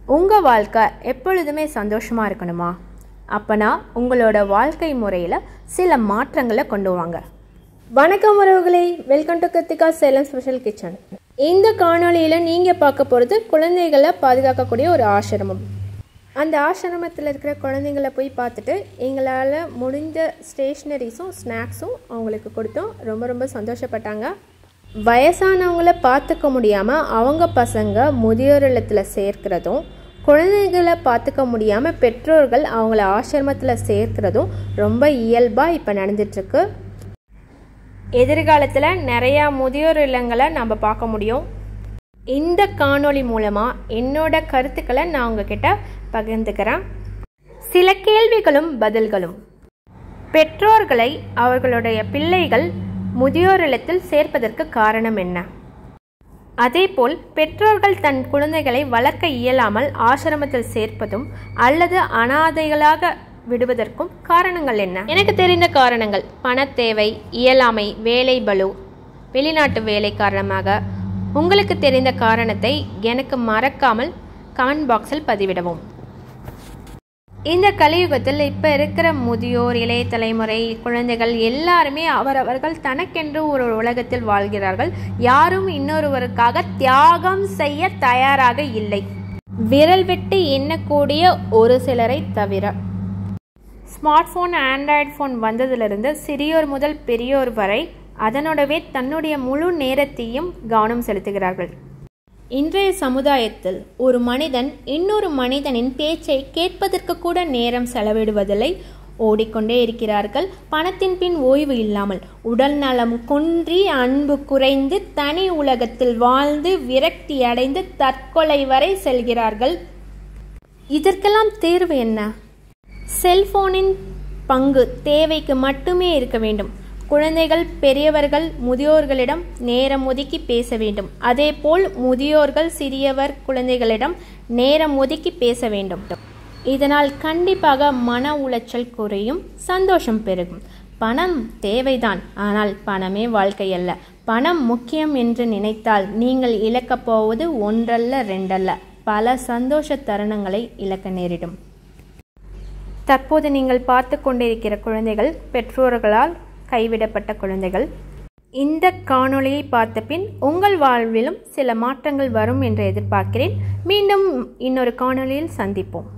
உங்கள் வாழ்க்கை எப்பொழுதுமே சந்தோஷமாக இருக்கணுமா அப்போனா உங்களோட வாழ்க்கை முறையில் சில மாற்றங்களை கொண்டு வாங்க வணக்கம் உறவுகளே welcome to Kiruthika Salem special kitchen இந்த காணொளியில் நீங்கள் பார்க்க போகிறது குழந்தைகளை பாதுகாக்கக்கூடிய ஒரு ஆசிரமம் அந்த ஆசிரமத்தில் இருக்கிற குழந்தைங்கள போய் பார்த்துட்டு எங்களால் முடிஞ்ச ஸ்டேஷ்னரிஸும் ஸ்நாக்ஸும் அவங்களுக்கு கொடுத்தோம் ரொம்ப ரொம்ப சந்தோஷப்பட்டாங்க வயசானவங்கள பார்த்துக்க முடியாமல் அவங்க பசங்க முதியோர் இல்லத்தில் சேர்க்கிறதும் குழந்தைகளை பார்த்துக்க முடியாமல் பெற்றோர்கள் அவங்கள ஆசிரமத்தில் சேர்க்கிறதும் ரொம்ப இயல்பாக இப்போ நடந்துட்டுருக்கு எதிர்காலத்தில் நிறையா முதியோர் இல்லங்களை நம்ம பார்க்க முடியும் இந்த காணொளி மூலமாக என்னோட கருத்துக்களை நான் உங்ககிட்ட பகிர்ந்துக்கிறேன் சில கேள்விகளும் பதில்களும் பெற்றோர்களை அவர்களுடைய பிள்ளைகள் முதியோர் இல்லத்தில் சேர்ப்பதற்கு காரணம் என்ன அதேபோல் பெற்றோர்கள் தன் குழந்தைகளை வளர்க்க இயலாமல் ஆசிரமத்தில் சேர்ப்பதும் அல்லது அனாதைகளாக விடுவதற்கும் காரணங்கள் என்ன எனக்கு தெரிந்த காரணங்கள் பணத்தேவை இயலாமை வேலை பலு வெளிநாட்டு வேலை காரணமாக உங்களுக்கு தெரிந்த காரணத்தை எனக்கு மறக்காமல் கமெண்ட் பாக்ஸில் பதிவிடவும் இந்த கலியுகத்தில் இப்போ இருக்கிற முதியோர் இளைய தலைமுறை குழந்தைகள் எல்லாருமே அவரவர்கள் தனக்கென்று ஒரு உலகத்தில் வாழ்கிறார்கள் யாரும் இன்னொருவருக்காக தியாகம் செய்ய தயாராக இல்லை விரல் விட்டு எண்ணக்கூடிய ஒரு சிலரை தவிர ஸ்மார்ட் ஃபோன் ஆண்ட்ராய்டு ஃபோன் வந்ததிலிருந்து சிறியோர் முதல் பெரியோர் வரை அதனோடவே தன்னுடைய முழு நேரத்தையும் கவனம் செலுத்துகிறார்கள் இன்றைய சமுதாயத்தில் ஒரு மனிதன் இன்னொரு மனிதனின் பேச்சை கேட்பதற்கு கூட நேரம் செலவிடுவதில்லை ஓடிக்கொண்டே இருக்கிறார்கள் பணத்தின் பின் ஓய்வு இல்லாமல் உடல் நலம் குன்றி அன்பு குறைந்து தனி உலகத்தில் வாழ்ந்து விரக்தி அடைந்து தற்கொலை வரை செல்கிறார்கள் இதற்கெல்லாம் தீர்வு என்ன செல்போனின் பங்கு தேவைக்கு மட்டுமே இருக்க வேண்டும் குழந்தைகள் பெரியவர்கள் முதியோர்களிடம் நேரம் ஒதுக்கி பேச வேண்டும் அதேபோல் முதியோர்கள் சிறியவர் குழந்தைகளிடம் நேரம் ஒதுக்கி பேச வேண்டும் இதனால் கண்டிப்பாக மன உளைச்சல் குறையும் சந்தோஷம் பெருகும் பணம் தேவைதான் ஆனால் பணமே வாழ்க்கை அல்ல பணம் முக்கியம் என்று நினைத்தால் நீங்கள் இழக்கப் போவது ஒன்றல்ல ரெண்டல்ல பல சந்தோஷ தருணங்களை இழக்க நேரிடும் தற்போது நீங்கள் பார்த்து கொண்டிருக்கிற குழந்தைகள் பெற்றோர்களால் கைவிடப்பட்ட குழந்தைகள் இந்த காணொளியை பார்த்த பின் உங்கள் வாழ்விலும் சில மாற்றங்கள் வரும் என்று எதிர்பார்க்கிறேன் மீண்டும் இன்னொரு காணொளியில் சந்திப்போம்